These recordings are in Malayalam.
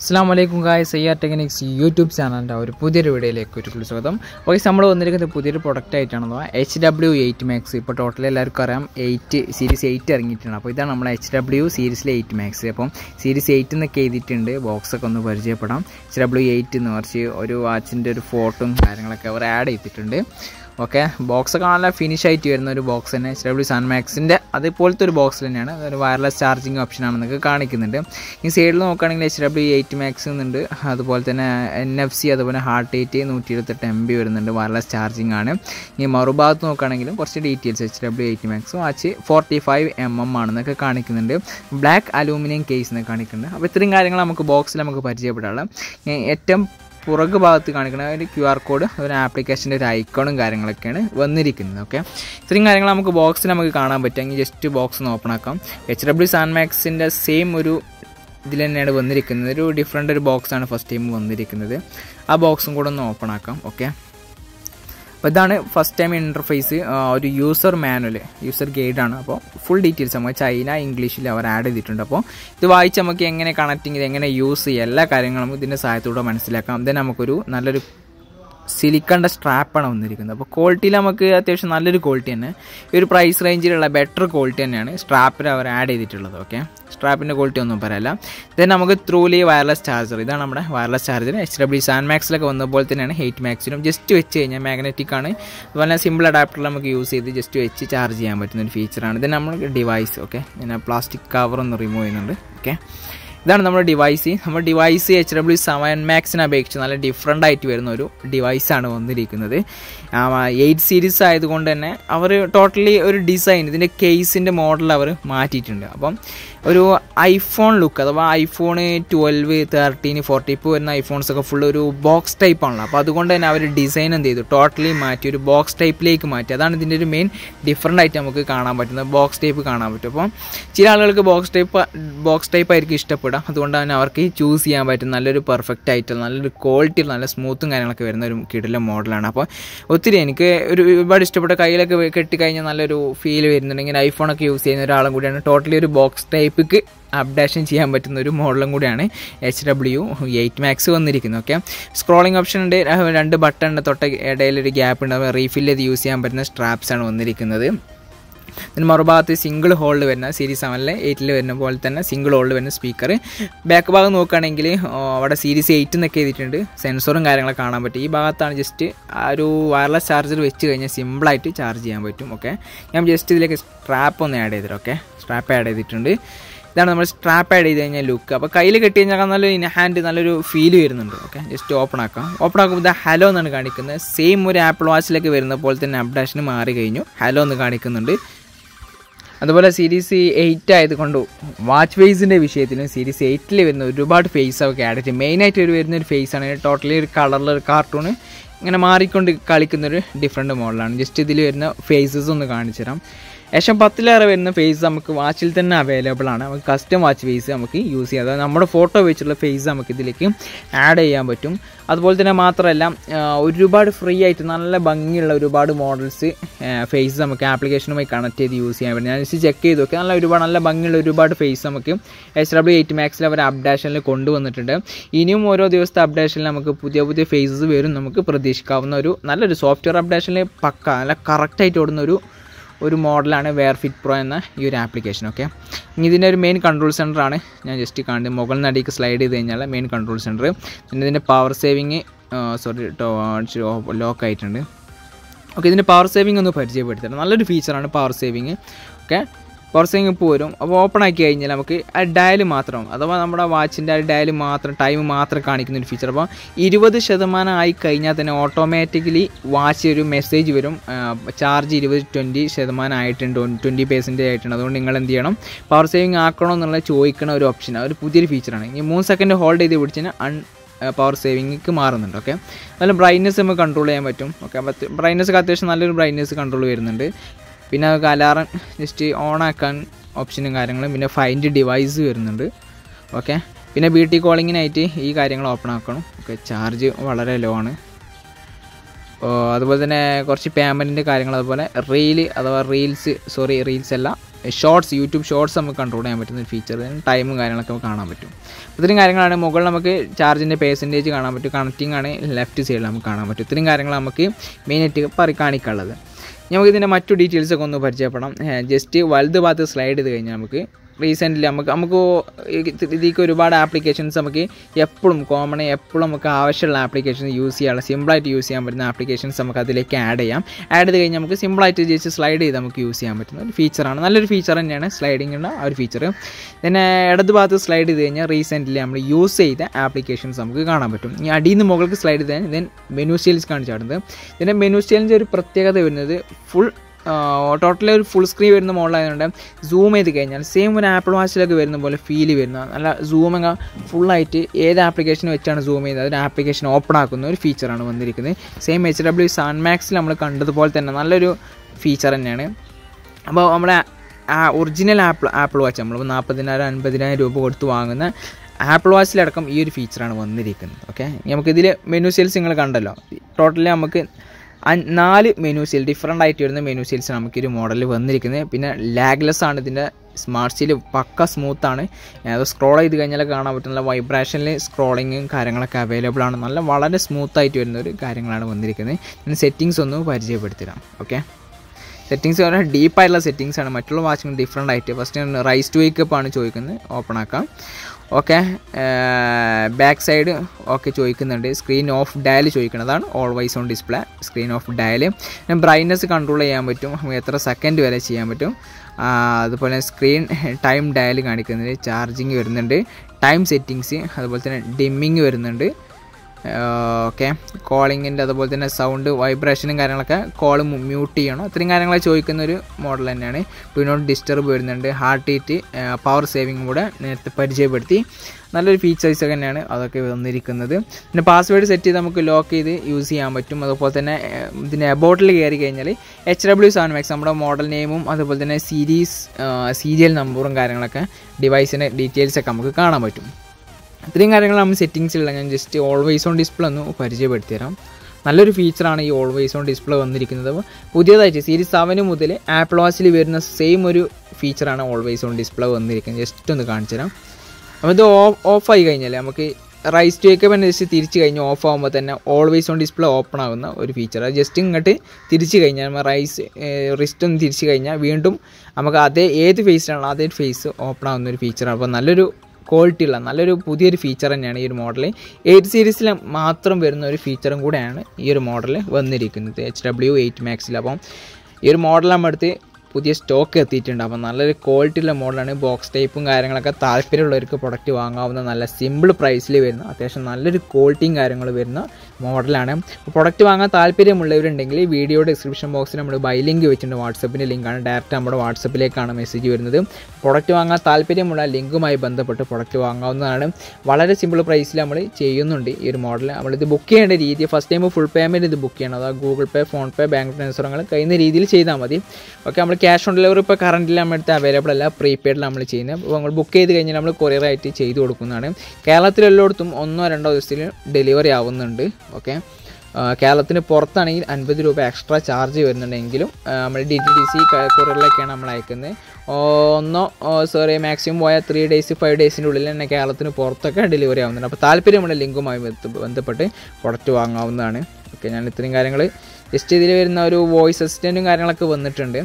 അസ്സാം വലൈക്കും ഗായ് സയ്യാർ ടെക്നിക്സ് യൂട്യൂബ് ചാനലിൻ്റെ ഒരു പുതിയൊരു വീഡിയോയിലേക്ക് ഒരിക്കലും സ്വാഗതം വൈസ് നമ്മൾ വന്നിരിക്കുന്നത് പുതിയൊരു പ്രൊഡക്റ്റ് ആയിട്ടാണെന്നോ എച്ച് ഡബ്ല്യു എയ്റ്റ് മാക്സ് ഇപ്പോൾ ടോട്ടൽ എല്ലാവർക്കും അറിയാം എയ്റ്റ് സീരീസ് എയ്റ്റ് ഇറങ്ങിയിട്ടുണ്ട് അപ്പോൾ ഇതാണ് നമ്മൾ എച്ച് ഡബ്ല്യു സീരീസിലെ എയ്റ്റ് മാക്സ് അപ്പം സീരീസ് എയ്റ്റ് എന്നൊക്കെ എഴുതിയിട്ടുണ്ട് ബോക്സൊക്കെ ഒന്ന് പരിചയപ്പെടാം എച്ച് ഡബ്ല്യു എയ്റ്റ് എന്ന് കുറച്ച് ഒരു വാച്ചിൻ്റെ ഒരു ഫോട്ടോയും കാര്യങ്ങളൊക്കെ അവർ ആഡ് ചെയ്തിട്ടുണ്ട് ഓക്കെ ബോക്സ് നല്ല ഫിനിഷ് ആയിട്ട് വരുന്ന ഒരു ബോക്സ് തന്നെ എച്ച് ഡബ്ല്യു സൺ മാക്സിൻ്റെ അതേപോലത്തെ ഒരു ബോക്സ് തന്നെയാണ് അതൊരു വയർലെസ് ചാർജിങ് ഓപ്ഷൻ ആണെന്നൊക്കെ കാണിക്കുന്നുണ്ട് ഈ സൈഡിൽ നോക്കുകയാണെങ്കിൽ എച്ച് ഡബ്ല്യു എയ്റ്റ് മാക്സ് എന്നുണ്ട് അതുപോലെ തന്നെ എൻ എഫ് സി അതുപോലെ ഹാർട്ട് എയ്റ്റ് നൂറ്റി ഇരുപത്തെട്ട് എം ബി വരുന്നുണ്ട് വയർലെസ് ചാർജിങ് ആണ് ഇനി മറുഭാഗത്ത് നോക്കുകയാണെങ്കിലും കുറച്ച് details H W eight max watch forty five M M ആണെന്നൊക്കെ കാണിക്കുന്നുണ്ട് ബ്ലാക്ക് അലൂമിനിയം കേസ് എന്നൊക്കെ കാണിക്കുന്നുണ്ട് അപ്പോൾ ഇത്രയും കാര്യങ്ങൾ നമുക്ക് ബോക്സിൽ നമുക്ക് പരിചയപ്പെടാനുള്ള ഏറ്റവും പുറകു ഭാഗത്ത് കാണിക്കുന്ന ഒരു ക്യു ആർ കോഡ് ഒരു ആപ്ലിക്കേഷൻ്റെ ഒരു ഐക്കോണും കാര്യങ്ങളൊക്കെയാണ് വന്നിരിക്കുന്നത് ഓക്കെ ഇത്രയും കാര്യങ്ങൾ നമുക്ക് ബോക്സിൽ നമുക്ക് കാണാൻ പറ്റുമെങ്കിൽ ജസ്റ്റ് ബോക്സ് ഒന്ന് ഓപ്പൺ ആക്കാം എച്ച് ഡബ്ല്യു സാൻമാക്സിൻ്റെ സെയിം ഒരു ഇതിൽ തന്നെയാണ് വന്നിരിക്കുന്നത് ഒരു ഡിഫറെൻ്റ് ഒരു ബോക്സാണ് ഫസ്റ്റ് ടൈം വന്നിരിക്കുന്നത് ആ ബോക്സും കൂടെ ഒന്ന് ഓപ്പൺ ആക്കാം ഓക്കെ അപ്പോൾ ഇതാണ് ഫസ്റ്റ് ടൈം ഇൻ്റർഫേസ് ഒരു യൂസർ മാനുവൽ യൂസർ ഗൈഡാണ് അപ്പോൾ ഫുൾ ഡീറ്റെയിൽസ് നമുക്ക് ചൈന ഇംഗ്ലീഷിൽ അവർ ആഡ് ചെയ്തിട്ടുണ്ട് അപ്പോൾ ഇത് വായിച്ച് നമുക്ക് എങ്ങനെ കണക്റ്റിംഗ് ഇത് എങ്ങനെ യൂസ് ചെയ്യുക എല്ലാ കാര്യങ്ങളും ഇതിൻ്റെ സഹായത്തോടെ മനസ്സിലാക്കാം ദെൻ നമുക്കൊരു നല്ലൊരു സിലിക്കണ്ട സ്ട്രാപ്പാണ് വന്നിരിക്കുന്നത് അപ്പോൾ ക്വാളിറ്റിയിൽ നമുക്ക് അത്യാവശ്യം നല്ലൊരു ക്വാളിറ്റി തന്നെ ഈ ഒരു പ്രൈസ് റേഞ്ചിലുള്ള ബെറ്റർ ക്വാളിറ്റി തന്നെയാണ് സ്ട്രാപ്പിൽ അവർ ആഡ് ചെയ്തിട്ടുള്ളത് ഓക്കെ സ്ട്രാപ്പിൻ്റെ ക്വാളിറ്റി ഒന്നും പറയല്ല ദെൻ നമുക്ക് ത്രൂലി വയർലെസ് ചാർജർ ഇതാണ് നമ്മുടെ വയർലെസ് ചാർജർ എച്ച് ഡബ്ല്യു സാൻ മാക്സിലൊക്കെ വന്ന പോലെ തന്നെയാണ് ഹെയ്റ്റ് മാക്സിലും ജസ്റ്റ് വെച്ച് കഴിഞ്ഞാൽ മാഗ്നറ്റിക് ആണ് അതുപോലെ സിമ്പിൾ അഡാപ്റ്റർ നമുക്ക് യൂസ് ചെയ്ത് ജസ്റ്റ് വെച്ച് ചാർജ് ചെയ്യാൻ പറ്റുന്ന ഒരു ഫീച്ചറാണ് ദെൻ നമ്മൾ ഡിവൈസ് ഓക്കെ ഞാൻ പ്ലാസ്റ്റിക് കവർ ഒന്ന് റിമൂവ് ചെയ്യുന്നുണ്ട് ഓക്കെ ഇതാണ് നമ്മുടെ ഡിവൈസ് നമ്മുടെ ഡിവൈസ് എച്ച് ഡബ്ല്യു സെവൻ മാക്സിനെ അപേക്ഷിച്ച് നല്ല ഡിഫറെൻ്റ് ആയിട്ട് വരുന്ന ഒരു ഡിവൈസാണ് വന്നിരിക്കുന്നത് എയ്റ്റ് സീരീസ് ആയതുകൊണ്ട് തന്നെ അവർ ടോട്ടലി ഒരു ഡിസൈൻ ഇതിൻ്റെ കേസിൻ്റെ മോഡൽ അവർ മാറ്റിയിട്ടുണ്ട് അപ്പം ഒരു ഐഫോൺ ലുക്ക് അഥവാ ഐഫോൺ ട്വൽവ് തേർട്ടീൻ ഫോർട്ടി ഇപ്പോൾ വരുന്ന ഐഫോൺസ് ഒക്കെ ഫുൾ ഒരു ബോക്സ് ടൈപ്പ് ആണല്ലോ അപ്പോൾ അതുകൊണ്ട് തന്നെ അവർ ഡിസൈൻ എന്ത് ചെയ്തു ടോട്ടലി മാറ്റി ഒരു ബോക്സ് ടൈപ്പിലേക്ക് മാറ്റി അതാണ് ഇതിൻ്റെ ഒരു മെയിൻ ഡിഫറെൻ്റ് ആയിട്ട് നമുക്ക് കാണാൻ പറ്റുന്നത് ബോക്സ് ടൈപ്പ് കാണാൻ പറ്റും അപ്പം ചില ആളുകൾക്ക് ബോക്സ് ടൈപ്പ് ബോക്സ് ടൈപ്പ് ആയിരിക്കും ഇഷ്ടപ്പെടുക അതുകൊണ്ട് തന്നെ അവർക്ക് ചൂസ് ചെയ്യാൻ പറ്റും നല്ലൊരു പെർഫെക്റ്റ് ആയിട്ട് നല്ലൊരു ക്വാളിറ്റി നല്ല സ്മൂത്തും കാര്യങ്ങളൊക്കെ വരുന്ന ഒരു കിടില മോഡലാണ് അപ്പോൾ ഒത്തിരി എനിക്ക് ഒരു ഒരുപാട് ഇഷ്ടപ്പെട്ട കയ്യിലൊക്കെ കെട്ടിക്കഴിഞ്ഞാൽ നല്ലൊരു ഫീൽ വരുന്നുണ്ട് ഇങ്ങനെ ഐഫോണൊക്കെ യൂസ് ചെയ്യുന്ന ഒരാളും കൂടിയാണ് ടോട്ടലി ഒരു ബോക്സ് ടൈപ്പിക്ക് അപ്ഡേഷൻ ചെയ്യാൻ പറ്റുന്ന ഒരു മോഡലും കൂടിയാണ് എച്ച് ഡബ്ല്യു എയ്റ്റ് മാക്സ് വന്നിരിക്കുന്നത് ഓക്കെ സ്ക്രോളിംഗ് ഓപ്ഷൻ ഉണ്ട് രണ്ട് ബട്ടൺ ഉണ്ട് തൊട്ട ഇടയിലൊരു ഗ്യാപ്പ് ഉണ്ട് റീഫിൽ ചെയ്ത് യൂസ് ചെയ്യാൻ പറ്റുന്ന സ്ട്രാപ്സ് ആണ് വന്നിരിക്കുന്നത് ഇതിന് മറുഭാഗത്ത് സിംഗിൾ ഹോൾഡ് വരുന്ന സീരീസ് സെവനിലെ എയ്റ്റിൽ വരുന്ന പോലെ തന്നെ സിംഗിൾ ഹോൾഡ് വരുന്ന സ്പീക്കർ ബാക്ക് ഭാഗം നോക്കുകയാണെങ്കിൽ അവിടെ സീരീസ് എയ്റ്റ് എന്നൊക്കെ എഴുതിയിട്ടുണ്ട് സെൻസറും കാര്യങ്ങളൊക്കെ കാണാൻ പറ്റും ഈ ഭാഗത്താണ് ജസ്റ്റ് ആ ഒരു വയർലെസ് ചാർജർ വെച്ച് കഴിഞ്ഞാൽ സിമ്പിളായിട്ട് ചാർജ് ചെയ്യാൻ പറ്റും ഓക്കെ ഞാൻ ജസ്റ്റ് ഇതിലേക്ക് സ്ട്രാപ്പ് ഒന്ന് ആഡ് ചെയ്തിട്ട് ഓക്കെ സ്ട്രാപ്പ് ആഡ് ചെയ്തിട്ടുണ്ട് ഇതാണ് നമ്മൾ സ്ട്രാപ്പ് ആഡ് ചെയ്ത് കഴിഞ്ഞാൽ ലുക്ക് അപ്പോൾ കയ്യിൽ കെട്ടി കഴിഞ്ഞാൽ നല്ലൊരു ഇൻ ഹാൻഡ് നല്ലൊരു ഫീൽ വരുന്നുണ്ട് ഓക്കെ ജസ്റ്റ് ഓപ്പൺ ആക്കാം ഓപ്പൺ ആക്കുമ്പോൾ ഇത് ഹലോ എന്നാണ് കാണിക്കുന്നത് സെയിം ഒരു ആപ്പിൾ വാച്ചിലേക്ക് വരുന്ന പോലെ തന്നെ അപ്ഡേഷന് മാറി കഴിഞ്ഞു ഹലോ എന്ന് കാണിക്കുന്നുണ്ട് അതുപോലെ സീരീസ് എയ്റ്റ് ആയതുകൊണ്ട് വാച്ച് ഫേസിൻ്റെ വിഷയത്തിലും സീരീസ് എയ്റ്റിൽ വരുന്ന ഒരുപാട് ഫേസ് ഒക്കെ ആഡ് ചെയ്യും മെയിനായിട്ട് ഒരു വരുന്ന ഒരു ഫേസ് ആണ് ടോട്ടലി ഒരു കളറിൽ ഒരു കാർട്ടൂൺ ഇങ്ങനെ മാറിക്കൊണ്ട് കളിക്കുന്നൊരു ഡിഫറെൻറ്റ് മോഡലാണ് ജസ്റ്റ് ഇതിൽ വരുന്ന ഫേസസ് ഒന്ന് കാണിച്ചു തരാം ഏകദേശം പത്തിലേറെ വരുന്ന ഫേസ് നമുക്ക് വാച്ചിൽ തന്നെ അവൈലബിൾ ആണ് നമുക്ക് കസ്റ്റം വാച്ച് ഫേസ് നമുക്ക് യൂസ് ചെയ്യാം അതായത് നമ്മുടെ ഫോട്ടോ വെച്ചുള്ള ഫേസ് നമുക്ക് ഇതിലേക്ക് ആഡ് ചെയ്യാൻ പറ്റും അതുപോലെ തന്നെ മാത്രമല്ല ഒരുപാട് ഫ്രീ ആയിട്ട് നല്ല ഭംഗിയുള്ള ഒരുപാട് മോഡൽസ് ഫേസ് നമുക്ക് ആപ്ലിക്കേഷനുമായി കണക്ട് ചെയ്ത് യൂസ് ചെയ്യാൻ പറ്റും ഞാൻ ജസ്റ്റ് ചെക്ക് ചെയ്ത് നോക്കി നല്ല ഒരുപാട് നല്ല ഭംഗിയുള്ള ഒരുപാട് ഫേസ് നമുക്ക് എച്ച് ഡബ്ല്യു എയ്റ്റ് മാക്സിൽ അവർ അപ്ഡേഷനിൽ കൊണ്ടുവന്നിട്ടുണ്ട് ഇനിയും ഓരോ ദിവസത്തെ അപ്ഡേഷനിൽ നമുക്ക് പുതിയ പുതിയ ഫേസസ് വരും നമുക്ക് പ്രതീക്ഷിക്കാവുന്ന ഒരു നല്ലൊരു സോഫ്റ്റ്വെയർ അപ്ഡേഷനിൽ പക്ക നല്ല കറക്റ്റായിട്ട് ഓടുന്ന ഒരു ഒരു മോഡലാണ് വെയർ ഫിറ്റ് പ്രോ എന്ന ഈ ഒരു ആപ്ലിക്കേഷൻ ഓക്കെ ഇനി ഇതിൻ്റെ ഒരു മെയിൻ കൺട്രോൾ സെൻറ്റർ ആണ് ഞാൻ ജസ്റ്റ് കാണുന്നത് മുകളിൽ നടിക്ക് സ്ലൈഡ് ചെയ്ത് കഴിഞ്ഞാൽ മെയിൻ കൺട്രോൾ സെൻറ്റർ പിന്നെ ഇതിൻ്റെ പവർ സേവിങ് സോറി ലോക്ക് ആയിട്ടുണ്ട് ഓക്കെ ഇതിൻ്റെ പവർ സേവിങ് ഒന്ന് പരിചയപ്പെടുത്തണം നല്ലൊരു ഫീച്ചറാണ് power saving okay power saving ഇപ്പോൾ വരും അപ്പോൾ ഓപ്പൺ ആക്കി കഴിഞ്ഞാൽ നമുക്ക് ആ ഡയൽ മാത്രം അഥവാ നമ്മുടെ വാച്ചിൻ്റെ ആ ഡയൽ മാത്രം ടൈം മാത്രം കാണിക്കുന്ന ഒരു ഫീച്ചർ അപ്പോൾ ഇരുപത് ശതമാനം ആയി കഴിഞ്ഞാൽ തന്നെ ഓട്ടോമാറ്റിക്കലി വാച്ച് ഒരു മെസ്സേജ് വരും ചാർജ് ഇരുപത് ട്വൻറ്റി ശതമാനം ആയിട്ടുണ്ട് ട്വൻറ്റി പെർസെൻറ്റേജ് ആയിട്ടുണ്ട് അതുകൊണ്ട് നിങ്ങൾ എന്ത് ചെയ്യണം പവർ സേവിങ് ആക്കണോ എന്നുള്ള ചോദിക്കണ ഒരു ഓപ്ഷൻ ഒരു പുതിയൊരു ഫീച്ചറാണ് ഈ മൂന്ന് സെക്കൻഡ് ഹോൾഡ് ചെയ്ത് പിടിച്ചാൽ അൺ പവർ സേവിങ്ങിക്ക് മാറുന്നുണ്ട് ഓക്കെ നല്ല ബ്രൈറ്റ്നസ് നമുക്ക് കൺട്രോൾ ചെയ്യാൻ പറ്റും ഓക്കെ അപ്പോൾ ബ്രൈറ്റ്നസ് ഒക്കെ അത്യാവശ്യം നല്ലൊരു ബ്രൈറ്റ്നസ് കൺട്രോൾ വരുന്നുണ്ട് പിന്നെ നമുക്ക് അലാറം ജസ്റ്റ് ഓൺ ആക്കാൻ ഓപ്ഷനും കാര്യങ്ങളും പിന്നെ ഫൈൻഡ് ഡിവൈസ് വരുന്നുണ്ട് ഓക്കെ പിന്നെ ബി ടി കോളിങ്ങിനായിട്ട് ഈ കാര്യങ്ങൾ ഓപ്പൺ ആക്കണം ഓക്കെ ചാർജ് വളരെ ലോ ആണ് ഓ, അതുപോലെ തന്നെ കുറച്ച് പേയ്മെൻറ്റിൻ്റെ കാര്യങ്ങൾ അതുപോലെ റീല് അഥവാ റീൽസ് സോറി റീൽസ് അല്ല ഷോർട്സ് യൂട്യൂബ് ഷോർട്സ് നമുക്ക് കൺട്രോൾ ചെയ്യാൻ പറ്റുന്ന ഒരു ഫീച്ചർ ടൈമും കാര്യങ്ങളൊക്കെ നമുക്ക് കാണാൻ പറ്റും ഇത്രയും കാര്യങ്ങളാണ് മുകളിൽ നമുക്ക് ചാർജിൻ്റെ പേഴ്സൻറ്റേജ് കാണാൻ പറ്റും കണക്റ്റിംഗ് ആണ് ലെഫ്റ്റ് സൈഡിൽ നമുക്ക് കാണാൻ പറ്റും ഇത്രയും കാര്യങ്ങൾ നമുക്ക് മെയിനായിട്ട് പറ കാണിക്കാനുള്ളത് നമുക്ക് ഇതിൻ്റെ മറ്റു ഡീറ്റെയിൽസ് ഒക്കെ ഒന്ന് പരിചയപ്പെടാം ജസ്റ്റ് വലത് ഭാഗത്ത് സ്ലൈഡ് ചെയ്ത് കഴിഞ്ഞാൽ നമുക്ക് റീസെൻ്റ്ലി നമുക്ക് നമുക്ക് ഇതിലേക്ക് ഒരുപാട് ആപ്ലിക്കേഷൻസ് നമുക്ക് എപ്പോഴും കോമൺ എപ്പോഴും നമുക്ക് ആവശ്യമുള്ള ആപ്ലിക്കേഷൻസ് യൂസ് ചെയ്യാനുള്ള സിമ്പിളായിട്ട് യൂസ് ചെയ്യാൻ പറ്റുന്ന ആപ്ലിക്കേഷൻസ് നമുക്ക് അതിലേക്ക് ആഡ് ചെയ്യാം ആഡ് ചെയ്ത് കഴിഞ്ഞാൽ നമുക്ക് സിമ്പിളായിട്ട് ജസ്റ്റ് സ്ലൈഡ് ചെയ്ത് നമുക്ക് യൂസ് ചെയ്യാൻ പറ്റുന്ന ഒരു ഫീച്ചറാണ് നല്ലൊരു ഫീച്ചർ തന്നെയാണ് സ്ലൈഡിങ്ങിൻ്റെ ആ ഒരു ഫീച്ചർ പിന്നെ ഇടത് ഭാഗത്ത് സ്ലൈഡ് ചെയ്ത് കഴിഞ്ഞാൽ റീസെൻ്റ്ലി നമ്മൾ യൂസ് ചെയ്ത ആപ്ലിക്കേഷൻസ് നമുക്ക് കാണാൻ പറ്റും ഈ അടിയിൽ നിന്ന് മുകൾക്ക് സ്ലൈഡ് ചെയ്താൽ ദെൻ മെനു സ്റ്റൈൽസ് കാണിച്ചാടുന്നത് ഇതിൻ്റെ മെനു സ്റ്റൈലിൻ്റെ ഒരു പ്രത്യേകത വരുന്നത് ഫുൾ ടോട്ടലി ഒരു ഫുൾ സ്ക്രീൻ വരുന്ന മോഡലായതുകൊണ്ട് സൂം ചെയ്ത് കഴിഞ്ഞാൽ സെയിം ഒരു ആപ്പിൾ വാച്ചിലൊക്കെ വരുന്ന പോലെ ഫീൽ വരുന്ന നല്ല സൂമൊക്കെ ഫുള്ളായിട്ട് ഏത് ആപ്ലിക്കേഷൻ വെച്ചാണ് സൂം ചെയ്തത് ഒരു ആപ്ലിക്കേഷൻ ഓപ്പൺ ആക്കുന്ന ഒരു ഫീച്ചറാണ് വന്നിരിക്കുന്നത് സെയിം എച്ച് ഡബ്ല്യു സാൻമാക്സിൽ നമ്മൾ കണ്ടതുപോലെ തന്നെ നല്ലൊരു ഫീച്ചർ തന്നെയാണ് അപ്പോൾ നമ്മുടെ ആ ഒറിജിനൽ ആപ്പിൾ ആപ്പിൾ വാച്ച് നമ്മൾ നാൽപ്പതിനായിരം അൻപതിനായിരം രൂപ കൊടുത്ത് വാങ്ങുന്ന ആപ്പിൾ വാച്ചിലടക്കം ഈ ഒരു ഫീച്ചറാണ് വന്നിരിക്കുന്നത് ഓക്കെ നമുക്കിതിൽ മെനു സെയിൽസ് നിങ്ങൾ കണ്ടല്ലോ ടോട്ടലി നമുക്ക് അൻ- നാല് മെനു സെയിൽ ഡിഫറെൻ്റ് ആയിട്ട് വരുന്ന മെനു സെയിൽസ് നമുക്ക് ഈ ഒരു മോഡൽ വന്നിരിക്കുന്നത് പിന്നെ ലാഗ്ലെസ് ആണ് ഇതിൻ്റെ സ്മാർട്ട് സീൽ പക്ക സ്മൂത്താണ് അത് സ്ക്രോൾ ചെയ്ത് കഴിഞ്ഞാൽ കാണാൻ പറ്റുന്ന വൈബ്രേഷനിൽ സ്ക്രോളിങ്ങും കാര്യങ്ങളൊക്കെ അവൈലബിൾ ആണ് നല്ല വളരെ സ്മൂത്ത് ആയിട്ട് വരുന്ന ഒരു കാര്യങ്ങളാണ് വന്നിരിക്കുന്നത് ഞാൻ സെറ്റിങ്സ് ഒന്ന് പരിചയപ്പെടുത്തിരാം ഓക്കെ സെറ്റിങ്സ് പറഞ്ഞാൽ ഡീപ്പായിട്ടുള്ള സെറ്റിങ്സ് ആണ് മറ്റുള്ള വാച്ചിങ് ഡിഫറെൻ്റ് ആയിട്ട് ഫസ്റ്റ് ഞാൻ റൈസ് ടു വേക്കപ്പ് ആണ് ചോദിക്കുന്നത് ഓപ്പൺ ആക്കാം ഓക്കെ ബാക്ക് സൈഡ് ഓക്കെ ചോദിക്കുന്നുണ്ട് സ്ക്രീൻ ഓഫ് ഡയൽ ചോദിക്കുന്നതാണ് always on display screen off dial പിന്നെ ബ്രൈറ്റ്നസ് കൺട്രോൾ ചെയ്യാൻ പറ്റും നമുക്ക് എത്ര സെക്കൻഡ് വരെ ചെയ്യാൻ പറ്റും ആ, അതുപോലെ സ്ക്രീൻ ടൈം ഡയൽ കാണിക്കുന്നുണ്ട് ചാർജിങ് വരുന്നുണ്ട് ടൈം സെറ്റിങ്സ് അതുപോലെ തന്നെ ഡിമ്മിങ് വരുന്നുണ്ട് ഓക്കെ കോളിങ്ങിൻ്റെ അതുപോലെ തന്നെ സൗണ്ട് വൈബ്രേഷനും കാര്യങ്ങളൊക്കെ കോൾ മ്യൂട്ട് ചെയ്യണം ഇത്രയും കാര്യങ്ങളൊക്കെ ചോദിക്കുന്ന ഒരു മോഡൽ തന്നെയാണ് ഡു നോട്ട് ഡിസ്റ്റർബ് വരുന്നുണ്ട് ഹാർട്ട് ബീറ്റ് പവർ സേവിങ് കൂടെ നേരത്തെ പരിചയപ്പെടുത്തി നല്ലൊരു ഫീച്ചേഴ്സ് ഒക്കെ തന്നെയാണ് അതൊക്കെ വന്നിരിക്കുന്നത് പിന്നെ പാസ്വേഡ് സെറ്റ് ചെയ്ത് നമുക്ക് ലോക്ക് ചെയ്ത് യൂസ് ചെയ്യാൻ പറ്റും അതുപോലെ തന്നെ ഏഹ്, ഇതിൻ്റെ അബൌട്ടിൽ കയറി കഴിഞ്ഞാൽ എച്ച് ഡബ്ല്യു സെവൻ മാക്സ് നമ്മുടെ മോഡൽ നെയിമും അതുപോലെ തന്നെ സീരീസ് സീരിയൽ നമ്പറും കാര്യങ്ങളൊക്കെ ഡിവൈസിൻ്റെ ഡീറ്റെയിൽസ് ഒക്കെ നമുക്ക് കാണാൻ പറ്റും ഇത്രയും കാര്യങ്ങൾ നമ്മൾ സെറ്റിങ്സിലുള്ള ഞാൻ ജസ്റ്റ് ഓൾവേസ് ഓൺ ഡിസ്പ്ലേ ഒന്ന് പരിചയപ്പെടുത്തി തരാം നല്ലൊരു ഫീച്ചറാണ് ഈ ഓൾവേസ് ഓൺ ഡിസ്പ്ലേ വന്നിരിക്കുന്നത് അപ്പോൾ പുതിയതായിട്ട് സീരീസ് സെവന് മുതൽ ആപ്പിൾ വാച്ചിൽ വരുന്ന സെയിം ഒരു ഫീച്ചറാണ് ഓൾവേസ് ഓൺ ഡിസ്പ്ലേ വന്നിരിക്കുന്നത് ജസ്റ്റ് ഒന്ന് കാണിച്ചു തരാം അപ്പോൾ ഇത് ഓഫ് ഓഫായി കഴിഞ്ഞാൽ നമുക്ക് റൈസ് ടു വേക്കപ്പ് തന്നെ ജസ്റ്റ് തിരിച്ച് കഴിഞ്ഞ് ഓഫ് ആകുമ്പോൾ തന്നെ ഓൾവേസ് ഓൺ ഡിസ്പ്ലേ ഓപ്പൺ ആകുന്ന ഒരു ഫീച്ചർ അത് ജസ്റ്റ് ഇങ്ങോട്ട് തിരിച്ച് കഴിഞ്ഞാൽ നമ്മൾ റൈസ് റിസ്റ്റ് ഒന്ന് തിരിച്ച് കഴിഞ്ഞാൽ വീണ്ടും നമുക്ക് അതേ ഏത് ഫേസിലാണോ അതേ ഫേസ് ഓപ്പൺ ആകുന്ന ഒരു ഫീച്ചറാണ് അപ്പോൾ നല്ലൊരു ക്വാളിറ്റി ഉള്ള നല്ലൊരു പുതിയൊരു ഫീച്ചർ തന്നെയാണ് ഈ ഒരു മോഡൽ എയ്റ്റ് സീരീസിൽ മാത്രം വരുന്ന ഒരു ഫീച്ചറും കൂടെയാണ് ഈ ഒരു മോഡൽ വന്നിരിക്കുന്നത് എച്ച് ഡബ്ല്യു എയ്റ്റ് മാക്സിൽ അപ്പം ഈ ഒരു മോഡൽ നമ്മുടെ അടുത്ത് പുതിയ സ്റ്റോക്ക് എത്തിയിട്ടുണ്ട് അപ്പോൾ നല്ലൊരു ക്വാളിറ്റി ഉള്ള മോഡലാണ് ബോക്സ് ടൈപ്പും കാര്യങ്ങളൊക്കെ താല്പര്യമുള്ളവർക്ക് പ്രൊഡക്റ്റ് വാങ്ങാവുന്ന നല്ല സിമ്പിൾ പ്രൈസിൽ വരുന്ന അത്യാവശ്യം നല്ലൊരു ക്വാളിറ്റിയും കാര്യങ്ങൾ വരുന്ന മോഡലാണ് പ്രൊഡക്റ്റ് വാങ്ങാൻ താല്പര്യമുള്ളവരുണ്ടെങ്കിൽ വീഡിയോ ഡിസ്ക്രിപ്ഷൻ ബോക്സിൽ നമ്മൾ ബൈ ലിങ്ക് വെച്ചിട്ടുണ്ട് വാട്സപ്പിൻ്റെ ലിങ്കാണ് ഡയറക്റ്റ് നമ്മുടെ വാട്സപ്പിലേക്കാണ് മെസ്സേജ് വരുന്നത് പ്രൊഡക്റ്റ് വാങ്ങാൻ താല്പര്യമുള്ള ലിങ്കുമായി ബന്ധപ്പെട്ട് പ്രൊഡക്റ്റ് വാങ്ങാവുന്നതാണ് വളരെ സിമ്പിൾ പ്രൈസിൽ നമ്മൾ ചെയ്യുന്നുണ്ട് ഈ ഒരു മോഡൽ നമ്മളിത് ബുക്ക് ചെയ്യേണ്ട രീതി ഫസ്റ്റ് ടൈം ഫുൾ പേയ്മെൻറ്റ് ഇത് ബുക്ക് ചെയ്യണം അതായത് Google Pay PhonePe bank transfer കഴിയുന്ന രീതിയിൽ ചെയ്താൽ മതി ഓക്കെ നമ്മൾ ക്യാഷ് ഓൺ ഡെലിവറി ഇപ്പോൾ കറണ്ടിൽ നമ്മുടെ അടുത്ത് അവൈലബിൾ അല്ല പ്രീപെയ്ഡിൽ നമ്മൾ ചെയ്യുന്നത് അപ്പോൾ നമ്മൾ ബുക്ക് ചെയ്ത് കഴിഞ്ഞാൽ നമ്മൾ കൊറിയറായിട്ട് ചെയ്ത് കൊടുക്കുന്നതാണ് കേരളത്തിൽ എല്ലായിടത്തും ഒന്നോ രണ്ടോ ദിവസത്തിൽ ഡെലിവറി ആവുന്നുണ്ട് ഓക്കെ കേരളത്തിന് പുറത്താണെങ്കിൽ അൻപത് രൂപ എക്സ്ട്രാ ചാർജ് വരുന്നുണ്ടെങ്കിലും ആ, നമ്മൾ ഡി ടി ഡി സി കൊറിയറിലേക്കാണ് നമ്മൾ അയക്കുന്നത് ഒന്നോ സോറി മാക്സിമം പോയാൽ ത്രീ ഡേയ്സ് ഫൈവ് ഡേയ്സിൻ്റെ ഉള്ളിൽ തന്നെ കേരളത്തിന് പുറത്തൊക്കെ ഡെലിവറി ആവുന്നുണ്ട് അപ്പോൾ താല്പര്യമുള്ള ലിങ്കുമായി ബന്ധ- ബന്ധപ്പെട്ട് പ്രൊഡക്റ്റ് വാങ്ങാവുന്നതാണ് ഓക്കെ ഞാൻ ഇത്രയും കാര്യങ്ങൾ ജസ്റ്റ് ഇതിൽ വരുന്ന ഒരു വോയിസ് അസിസ്റ്റൻറ്റും കാര്യങ്ങളൊക്കെ വന്നിട്ടുണ്ട്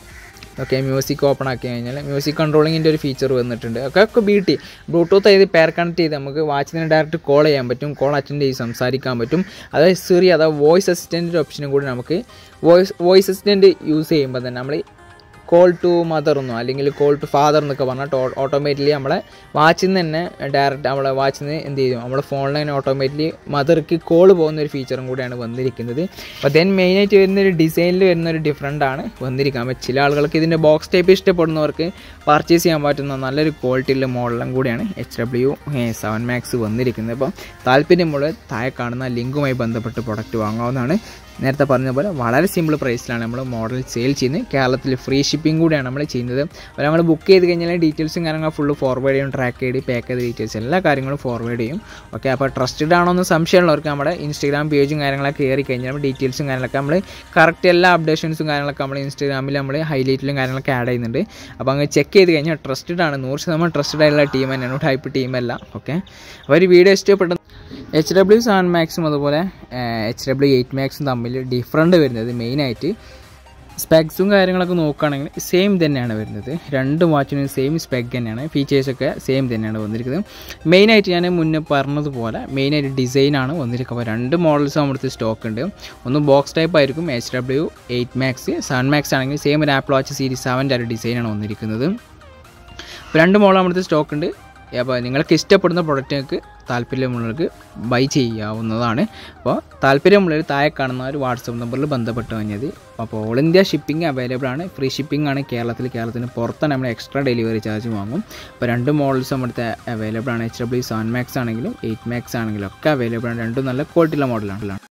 ഓക്കെ മ്യൂസിക് ഓപ്പൺ ആക്കി കഴിഞ്ഞാൽ മ്യൂസിക് കൺട്രോളിങ്ങിൻ്റെ ഒരു ഫീച്ചർ വന്നിട്ടുണ്ട് ഒക്കെ ഒക്കെ ബി ടി ബ്ലൂടൂത്ത് ചെയ്ത് പെയർ കണക്ട് ചെയ്ത് നമുക്ക് വാച്ചിന് ഡയറക്റ്റ് കോൾ ചെയ്യാൻ പറ്റും കോൾ അറ്റൻഡ് ചെയ്ത് സംസാരിക്കാൻ പറ്റും അതായത് സിറി അതായത് വോയിസ് അസിസ്റ്റൻറ്റിൻ്റെ ഓപ്ഷനും കൂടി നമുക്ക് വോയിസ് വോയിസ് അസിസ്റ്റൻറ്റ് യൂസ് ചെയ്യുമ്പോൾ തന്നെ നമ്മൾ കോൾ ടു മദർ എന്നോ അല്ലെങ്കിൽ കോൾ ടു ഫാദർ എന്നൊക്കെ പറഞ്ഞാൽ ഓട്ടോമാറ്റിക്കലി നമ്മളെ വാച്ചിൽ നിന്ന് തന്നെ ഡയറക്റ്റ് നമ്മളെ വാച്ചിൽ നിന്ന് എന്ത് ചെയ്യും നമ്മുടെ ഫോണിൽ തന്നെ ഓട്ടോമാറ്റിക്കലി മദർക്ക് കോൾ പോകുന്ന ഒരു ഫീച്ചറും കൂടിയാണ് വന്നിരിക്കുന്നത് അപ്പോൾ ദെൻ മെയിനായിട്ട് വരുന്ന ഒരു ഡിസൈനിൽ വരുന്ന ഒരു ഡിഫറൻ്റ് ആണ് വന്നിരിക്കുക അപ്പോൾ ചില ആളുകൾക്ക് ഇതിൻ്റെ ബോക്സ് ടൈപ്പ് ഇഷ്ടപ്പെടുന്നവർക്ക് പർച്ചേസ് ചെയ്യാൻ പറ്റുന്ന നല്ലൊരു ക്വാളിറ്റിയുള്ള മോഡലും കൂടിയാണ് എച്ച് ഡബ്ല്യു സെവൻ മാക്സ് വന്നിരിക്കുന്നത് അപ്പോൾ താല്പര്യമുള്ള താഴെ കാണുന്ന ലിങ്കുമായി ബന്ധപ്പെട്ട് പ്രൊഡക്റ്റ് വാങ്ങാവുന്നതാണ് നേരത്തെ പറഞ്ഞ പോലെ വളരെ സിമ്പിൾ പ്രൈസിലാണ് നമ്മൾ മോഡൽ സെയിൽ ചെയ്യുന്നത് കേരളത്തിൽ ഫ്രീ ഷിപ്പിംഗ് കൂടിയാണ് നമ്മൾ ചെയ്യുന്നത് അപ്പോൾ നമ്മൾ ബുക്ക് ചെയ്ത് കഴിഞ്ഞാൽ ഡീറ്റെയിൽസും കാര്യങ്ങളും ഫുള്ള് ഫോർവേഡ് ചെയ്യും ട്രാക്ക് ചെയ്ത് പാക്ക് ചെയ്ത ഡീറ്റെയിൽസ് എല്ലാ കാര്യങ്ങളും ഫോർവേഡ് ചെയ്യും ഓക്കെ അപ്പോൾ ട്രസ്റ്റഡ് ആണോ എന്ന് സംശയമുള്ളവർക്ക് നമ്മുടെ ഇൻസ്റ്റാഗ്രാം പേജും കാര്യങ്ങളൊക്കെ കയറി കഴിഞ്ഞാൽ ഡീറ്റെയിൽസും കാര്യങ്ങളൊക്കെ നമ്മൾ കറക്റ്റ് എല്ലാ അപ്ഡേഷൻസും കാര്യങ്ങളൊക്കെ നമ്മൾ ഇൻസ്റ്റാഗ്രാമിൽ നമ്മൾ ഹൈലൈറ്റിലും കാര്യങ്ങളൊക്കെ ആഡ് ചെയ്യുന്നുണ്ട് അപ്പോൾ അങ്ങ് ചെക്ക് ചെയ്ത് കഴിഞ്ഞാൽ ട്രസ്റ്റഡ് ആണ് നൂറ് ശതമാനം ട്രസ്റ്റഡ് ആയിട്ടുള്ള ടീം തന്നെയാണ് ടൈപ്പ് ടീമല്ല ഓക്കെ അപ്പോൾ ഒരു വീഡിയോ ഇഷ്ടപ്പെട്ട എച്ച് ഡബ്ല്യു സെവൻ മാക്സും അതുപോലെ എച്ച് ഡബ്ല്യു എയ്റ്റ് മാക്സും തമ്മിൽ ഡിഫറൻറ്റ് വരുന്നത് മെയിനായിട്ട് സ്പെക്സും കാര്യങ്ങളൊക്കെ നോക്കുകയാണെങ്കിൽ സെയിം തന്നെയാണ് വരുന്നത് രണ്ട് വാച്ചിനും സെയിം സ്പെക്ക് തന്നെയാണ് ഫീച്ചേഴ്സൊക്കെ സെയിം തന്നെയാണ് വന്നിരിക്കുന്നത് മെയിനായിട്ട് ഞാൻ മുന്നേ പറഞ്ഞതുപോലെ മെയിനായിട്ട് ഡിസൈനാണ് വന്നിരിക്കുന്നത് രണ്ട് മോഡൽസ് നമ്മുടെ സ്റ്റോക്ക് ഉണ്ട് ഒന്ന് ബോക്സ് ടൈപ്പ് ആയിരിക്കും H W eight max seven max ആണെങ്കിൽ സെയിം ഒരു ആപ്പിൾ വാച്ച് സീരീസ് സെവൻ്റെ ഒരു ഡിസൈനാണ് വന്നിരിക്കുന്നത് അപ്പോൾ രണ്ട് മോഡൽ നമ്മുടെ സ്റ്റോക്ക് ഉണ്ട് അപ്പോൾ നിങ്ങൾക്ക് ഇഷ്ടപ്പെടുന്ന പ്രൊഡക്റ്റുകൾക്ക് താല്പര്യമുള്ളവർക്ക് ബൈ ചെയ്യാവുന്നതാണ് അപ്പോൾ താല്പര്യമുള്ളവർ താഴെ കാണുന്ന ഒരു വാട്സപ്പ് നമ്പറിൽ ബന്ധപ്പെട്ട് കഴിഞ്ഞത് അപ്പോൾ ഓൾ ഇന്ത്യ ഷിപ്പിംഗ് അവൈലബിൾ ആണ് ഫ്രീ ഷിപ്പിംഗ് ആണ് കേരളത്തിൽ കേരളത്തിന് പുറത്താണ് നമ്മൾ എക്സ്ട്രാ ഡെലിവറി ചാർജ് വാങ്ങും അപ്പോൾ രണ്ട് മോഡൽസ് നമ്മുടെ അവൈലബിൾ ആണ് എച്ച് ഡബ്ല്യു സെവൻ മാക്സ് ആണെങ്കിലും എയ്റ്റ് മാക്സ് ആണെങ്കിലും ഒക്കെ അവൈലബിൾ ആണ് രണ്ടും നല്ല ക്വാളിറ്റിയുള്ള മോഡലാണ്